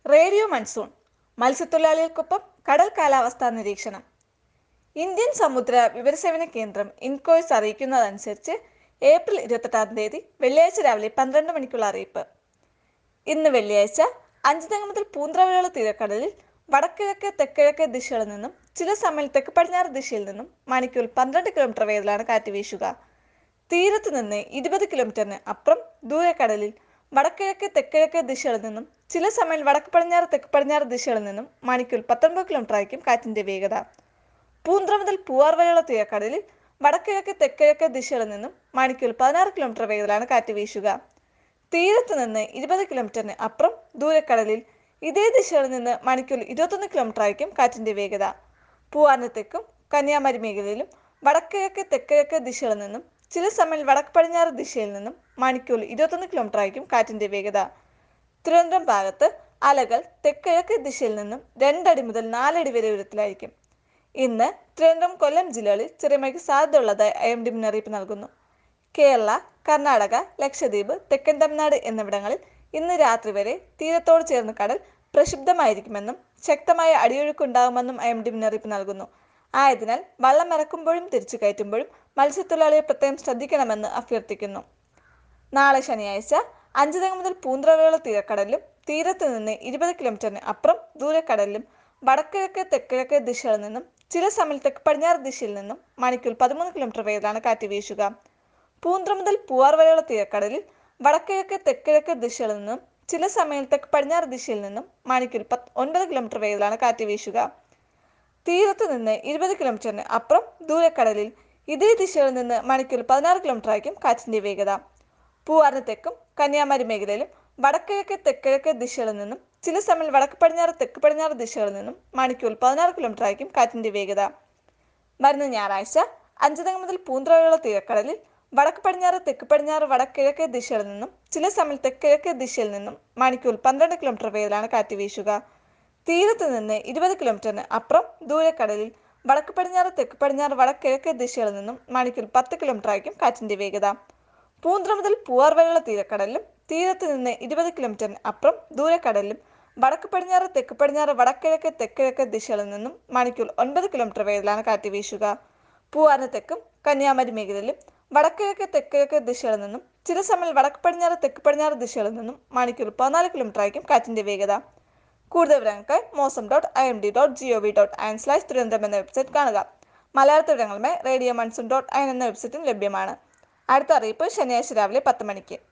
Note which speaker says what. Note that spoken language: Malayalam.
Speaker 1: റേഡിയോ മൺസൂൺ മത്സ്യത്തൊഴിലാളികൾക്കൊപ്പം കടൽ കാലാവസ്ഥാ നിരീക്ഷണം ഇന്ത്യൻ സമുദ്ര വിവരസേവന കേന്ദ്രം ഇൻകോയ്സ് അറിയിക്കുന്നതനുസരിച്ച് ഏപ്രിൽ ഇരുപത്തെട്ടാം തീയതി വെള്ളിയാഴ്ച രാവിലെ പന്ത്രണ്ട് മണിക്കുള്ള അറിയിപ്പ് ഇന്ന് വെള്ളിയാഴ്ച അഞ്ചുതെങ്ങ് മുതൽ പൂന്തറവരെയുള്ള തീരക്കടലിൽ വടക്കിഴക്ക് തെക്കിഴക്ക് ദിശകളിൽ നിന്നും ചില സമയം തെക്ക് പടിഞ്ഞാറ് ദിശയിൽ നിന്നും മണിക്കൂർ പന്ത്രണ്ട് കിലോമീറ്റർ വേഗത്തിലാണ് കാറ്റ് വീശുക തീരത്ത് നിന്ന് ഇരുപത് കിലോമീറ്ററിന് അപ്പുറം ദൂരക്കടലിൽ വടക്കിഴക്ക് തെക്കിഴക്ക് ദിശകളിൽ നിന്നും ചില സമയം വടക്ക് പടിഞ്ഞാറ് തെക്ക് പടിഞ്ഞാറ് ദിശകളിൽ നിന്നും മണിക്കൂർ പത്തൊൻപത് കിലോമീറ്റർ ആയിരിക്കും കാറ്റിന്റെ വേഗത പൂന്തറ മുതൽ പൂവാർ വരെയുള്ള തീരക്കടലിൽ വടക്കിഴക്ക് തെക്കിഴക്ക് ദിശകളിൽ നിന്നും മണിക്കൂർ പതിനാറ് കിലോമീറ്റർ വേഗത്തിലാണ് കാറ്റ് വീശുക തീരത്ത് നിന്ന് ഇരുപത് കിലോമീറ്ററിന് അപ്പുറം ദൂരക്കടലിൽ ഇതേ ദിശയിൽ നിന്ന് മണിക്കൂർ ഇരുപത്തൊന്ന് കിലോമീറ്റർ ആയിരിക്കും കാറ്റിന്റെ വേഗത പൂവാറിന് തെക്കും കന്യാകുമാരി മേഖലയിലും വടക്കിഴക്ക് തെക്കിഴക്ക് ദിശകളിൽ നിന്നും ചില സമയം വടക്ക് പടിഞ്ഞാറ് ദിശയിൽ നിന്നും മണിക്കൂർ ഇരുപത്തൊന്ന് കിലോമീറ്റർ ആയിരിക്കും കാറ്റിന്റെ വേഗത തിരുവനന്തപുരം ഭാഗത്ത് അലകൾ തെക്കിഴക്ക് ദിശയിൽ നിന്നും രണ്ടടി മുതൽ നാലടി വരെ ഉയരത്തിലായിരിക്കും ഇന്ന് തിരുവനന്തപുരം കൊല്ലം ജില്ലകളിൽ ചെറിയ മഴയ്ക്ക് സാധ്യതയുള്ളതായി ഐ എം ഡി മുന്നറിയിപ്പ് നൽകുന്നു കേരള കർണാടക ലക്ഷദ്വീപ് തെക്കൻ തമിഴ്നാട് എന്നിവിടങ്ങളിൽ ഇന്ന് രാത്രി വരെ തീരത്തോട് ചേർന്ന് കടൽ പ്രക്ഷുബ്ധമായിരിക്കുമെന്നും ശക്തമായ അടിയൊഴുക്കുണ്ടാകുമെന്നും ഐ എം ഡി മുന്നറിയിപ്പ് നൽകുന്നു ആയതിനാൽ വള്ളം ഇറക്കുമ്പോഴും തിരിച്ചു കയറ്റുമ്പോഴും മത്സ്യത്തൊഴിലാളികൾ പ്രത്യേകം ശ്രദ്ധിക്കണമെന്ന് അഭ്യർത്ഥിക്കുന്നു നാളെ ശനിയാഴ്ച അഞ്ചുതെങ്ങ് മുതൽ പൂന്തറവരെയുള്ള തീരക്കടലിലും തീരത്ത് നിന്ന് ഇരുപത് കിലോമീറ്ററിന് അപ്പുറം ദൂരക്കടലിലും വടക്കിഴക്ക് തെക്കിഴക്ക് ദിശകളിൽ നിന്നും ചില സമയം തെക്ക് പടിഞ്ഞാറ് ദിശയിൽ നിന്നും മണിക്കൂർ പതിമൂന്ന് കിലോമീറ്റർ വേഗത്തിലാണ് കാറ്റ് വീശുക പൂന്തറ മുതൽ പൂവാർ വരെയുള്ള തീരക്കടലിൽ വടക്കിഴക്ക് തെക്കിഴക്ക് ദിശകളിൽ നിന്നും ചില സമയം തെക്ക് പടിഞ്ഞാറ് ദിശയിൽ നിന്നും മണിക്കൂർ പത്ത് ഒൻപത് കിലോമീറ്റർ വേഗത്തിലാണ് കാറ്റ് വീശുക തീരത്ത് നിന്ന് ഇരുപത് കിലോമീറ്ററിന് അപ്പുറം ദൂരക്കടലിൽ ഇതേ ദിശയിൽ നിന്ന് മണിക്കൂർ പതിനാറ് കിലോമീറ്റർ ആയിരിക്കും കാറ്റിന്റെ വേഗത പൂവാറിന് തെക്കും കന്യാകുമാരി മേഖലയിലും വടക്കിഴക്ക് തെക്കിഴക്ക് ദിശകളിൽ നിന്നും ചില സമയം വടക്ക് പടിഞ്ഞാറ് തെക്ക് പടിഞ്ഞാറ് ദിശകളിൽ നിന്നും മണിക്കൂർ പതിനാറ് കിലോമീറ്റർ ആയിരിക്കും കാറ്റിന്റെ വേഗത വരുന്ന ഞായറാഴ്ച അഞ്ചുതെങ്ങ് മുതൽ പൂന്തറയുള്ള തീരക്കടലിൽ വടക്ക് പടിഞ്ഞാറ് തെക്ക് പടിഞ്ഞാറ് വടക്കിഴക്ക് ദിശയിൽ നിന്നും ചില സമയം തെക്കിഴക്ക് ദിശയിൽ നിന്നും മണിക്കൂർ പന്ത്രണ്ട് കിലോമീറ്റർ വേഗത്തിലാണ് കാറ്റ് വീശുക തീരത്ത് നിന്ന് ഇരുപത് കിലോമീറ്ററിന് അപ്പുറം ദൂരക്കടലിൽ വടക്ക് പടിഞ്ഞാറ് തെക്ക് പടിഞ്ഞാറ് വടക്കിഴക്ക് ദിശകളിൽ നിന്നും മണിക്കൂർ പത്ത് കിലോമീറ്റർ ആയിരിക്കും കാറ്റിന്റെ വേഗത പൂന്തറ മുതൽ പൂവാർ വരെയുള്ള തീരക്കടലിലും തീരത്ത് നിന്ന് ഇരുപത് കിലോമീറ്ററിന് അപ്പുറം ദൂരക്കടലിലും വടക്ക് പടിഞ്ഞാറ് തെക്ക് പടിഞ്ഞാറ് വടക്കിഴക്ക് തെക്കിഴക്ക് ദിശകളിൽ നിന്നും മണിക്കൂർ ഒൻപത് കിലോമീറ്റർ വേഗത്തിലാണ് കാറ്റ് വീശുക പൂവാറിന് തെക്കും കന്യാകുമാരി മേഖലയിലും വടക്കിഴക്ക് തെക്കിഴക്ക് ദിശകളിൽ നിന്നും ചില സമയം വടക്ക് പടിഞ്ഞാറ് തെക്ക് പടിഞ്ഞാറ് ദിശകളിൽ നിന്നും മണിക്കൂർ പതിനാല് കിലോമീറ്റർ ആയിരിക്കും കാറ്റിന്റെ വേഗത കൂടുതൽ വിവരങ്ങൾക്ക് Mausam dot I M D dot G O V dot in slash Thiruvananthapuram എന്ന വെബ്സൈറ്റ് കാണുക മലയാളത്തിൽ വിവരങ്ങളുമായി റേഡിയോ മൺസൂൺ ഡോട്ട് ഐൻ എന്ന വെബ്സൈറ്റും ലഭ്യമാണ് അടുത്ത അറിയിപ്പ് ശനിയാഴ്ച രാവിലെ പത്ത് മണിക്ക്